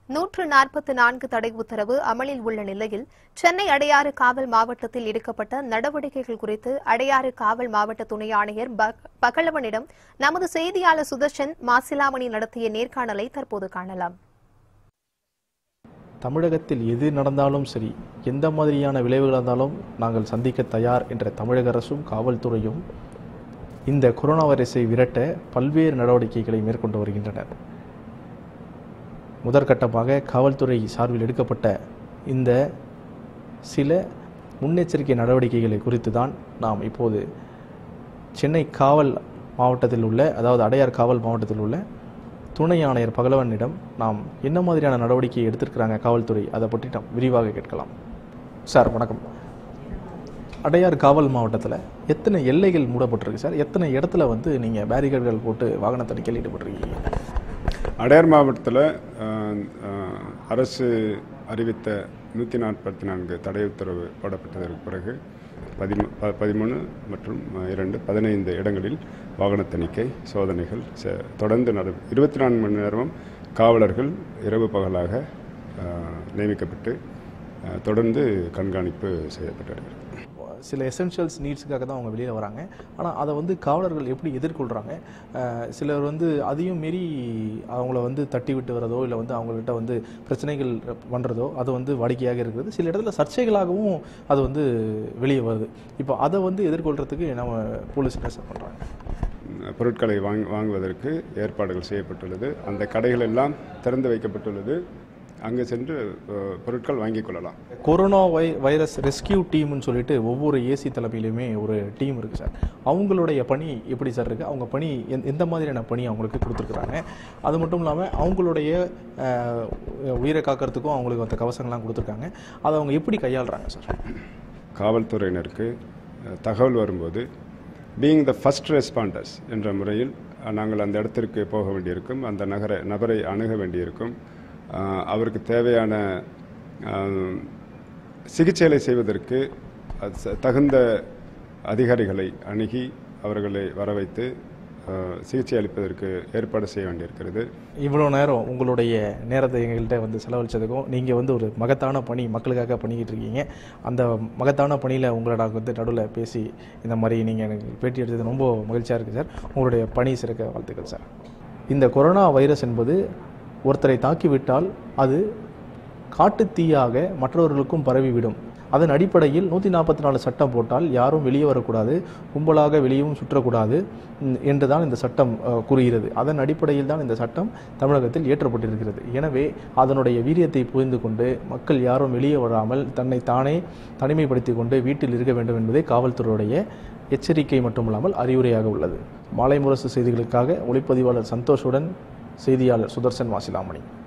நூற்று நாற்பத்தி நான்கு தடை உத்தரவு அமலில் உள்ள நிலையில் சென்னை அடையாறு காவல் மாவட்டத்தில் எடுக்கப்பட்ட நடவடிக்கைகள் குறித்து அடையாறு காவல் மாவட்ட துணை ஆணையர் பக- பகலவனிடம் நமது செய்தியாளர் சுதர்ஷன் மாசிலாமணி நடத்திய நேர்காணலை தற்போது காணலாம் தமிழகத்தில் எது நடந்தாலும் சரி எந்த மாதிரியான விளைவுகள் இருந்தாலும் நாங்கள் சந்திக்க தயார் என்ற தமிழக அரசும் காவல்துறையும் இந்த கொரோனா வைரஸை விரட்ட பல்வேறு நடவடிக்கைகளை மேற்கொண்டு வருகின்றனர் முதற்கட்டமாக காவல்துறை சார்பில் எடுக்கப்பட்ட இந்த சில முன்னெச்சரிக்கை நடவடிக்கைகளை குறித்து தான் நாம் இப்போது சென்னை காவல் மாவட்டத்தில் உள்ள அதாவது அடையார் காவல் மாவட்டத்தில் உள்ள துணை ஆணையர் பகலவனிடம் நாம் என்ன மாதிரியான நடவடிக்கை எடுத்திருக்கிறாங்க காவல்துறை அதை பற்றி நாம் விரிவாக கேட்கலாம் சார் வணக்கம் அடையார் காவல் மாவட்டத்தில் எத்தனை எல்லைகள் மூடப்பட்டிருக்கு சார் எத்தனை இடத்துல வந்து நீங்கள் பேரிகேடுகள் போட்டு வாகன தணிக்கையில் ஈடுபட்டிருக்கீங்க அடையார் மாவட்டத்தில் அரசு அறிவித்த நூற்றி நாற்பத்தி நான்கு தடை உத்தரவு போடப்பட்டதற்கு பிறகு பதிமூ ப- பதிமூணு மற்றும் அஹ், இரண்டு பதினைந்து இடங்களில் வாகன தணிக்கை சோதனைகள் செ- தொடர்ந்து நட இருபத்தி நான்கு மணி நேரமும் காவலர்கள் இரவு பகலாக அஹ், நியமிக்கப்பட்டு அஹ், தொடர்ந்து கண்காணிப்பு செய்யப்பட்டு வருகிறது சில எசென்ஷியல்ஸ் நீட்ஸுக்காக தான் அவங்க வெளியில் வராங்க ஆனால் அதை வந்து காவலர்கள் எப்படி எதிர்கொள்கிறாங்க அஹ் சிலர் வந்து அதையும் மீறி அவங்கள வந்து தட்டி விட்டு வரதோ இல்லை வந்து அவங்கள்ட்ட வந்து பிரச்சனைகள் பண்ணுறதோ அது வந்து வாடிக்கையாக இருக்கிறது சில இடத்துல சர்ச்சைகளாகவும் அது வந்து வெளியே வருது இப்போ அதை வந்து எதிர்கொள்கிறதுக்கு நம்ம போலீஸ் என்ன சார் பண்ணுறாங்க பொருட்களை வாங் வாங்குவதற்கு ஏற்பாடுகள் செய்யப்பட்டுள்ளது அந்த கடைகள் எல்லாம் திறந்து வைக்கப்பட்டுள்ளது அங்கு சென்று அஹ், பொருட்கள் வாங்கிக் கொள்ளலாம் கொரோனா வை வைரஸ் ரெஸ்கியூ டீம்னு சொல்லிட்டு ஒவ்வொரு ஏசி தலைமையிலுமே ஒரு டீம் இருக்குது சார் அவங்களுடைய பணி எப்படி சார் இருக்குது அவங்க பணி எந்த- எந்த மாதிரியான பணி அவங்களுக்கு கொடுத்துருக்குறாங்க அது மட்டும் இல்லாமல் அவங்களுடைய அஹ், உயிரை காக்கிறதுக்கும் அவங்களுக்கு அந்த கவசங்கள்லாம் கொடுத்துருக்காங்க அதை அவங்க எப்படி கையாளுறாங்க சார் காவல்துறையினருக்கு அஹ், தகவல் வரும்போது பீயிங் த ஃபர்ஸ்ட் ரெஸ்பாண்டர்ஸ் என்ற முறையில் அஹ், நாங்கள் அந்த இடத்திற்கு போக வேண்டியிருக்கும் அந்த நகர நபரை அணுக வேண்டியிருக்கும் அஹ், அவருக்கு தேவையான அஹ், சிகிச்சைகளை செய்வதற்கு அஹ், ச- தகுந்த அதிகாரிகளை அணுகி அவர்களை வர வைத்து அஹ், சிகிச்சை அளிப்பதற்கு ஏற்பாடு செய்ய வேண்டியிருக்கிறது இவ்வளோ நேரம் உங்களுடைய நேரத்தை எங்கள்கிட்ட வந்து செலவழிச்சதுக்கும் நீங்கள் வந்து ஒரு மகத்தான பணி மக்களுக்காக பண்ணிக்கிட்டு இருக்கீங்க அந்த மகத்தான பணியில் உங்களோட வந்து நடுவில் பேசி இந்த மாதிரி நீங்கள் எனக்கு பேட்டி எடுத்தது ரொம்ப மகிழ்ச்சியாக இருக்குது சார் உங்களுடைய பணி சிறக்க வாழ்த்துக்கள் சார் இந்த கொரோனா வைரஸ் என்பது ஒருத்தரை தாக்கிவிட்டால் அது காட்டுத் தீயாக மற்றவர்களுக்கும் பரவிவிடும் அதன் அடிப்படையில் நூற்றி நாற்பத்தி நாலு சட்டம் போட்டால் யாரும் வெளியே வரக்கூடாது கும்பலாக வெளியவும் சுற்றக்கூடாது ம், என்று தான் இந்த சட்டம் அஹ், கூறுகிறது அதன் அடிப்படையில் தான் இந்த சட்டம் தமிழகத்தில் இயற்றப்பட்டிருக்கிறது எனவே அதனுடைய வீரியத்தை புரிந்து கொண்டு மக்கள் யாரும் வெளியே வராமல் தன்னை தானே தனிமைப்படுத்திக் கொண்டு வீட்டில் இருக்க வேண்டும் என்பதே காவல்துறையுடைய எச்சரிக்கை மட்டுமல்லாமல் அறிவுரையாக உள்ளது மாலை முரசு செய்திகளுக்காக ஒளிப்பதிவாளர் சந்தோஷுடன் செய்தியாளர் சுதர்சன் வாசிலாமணி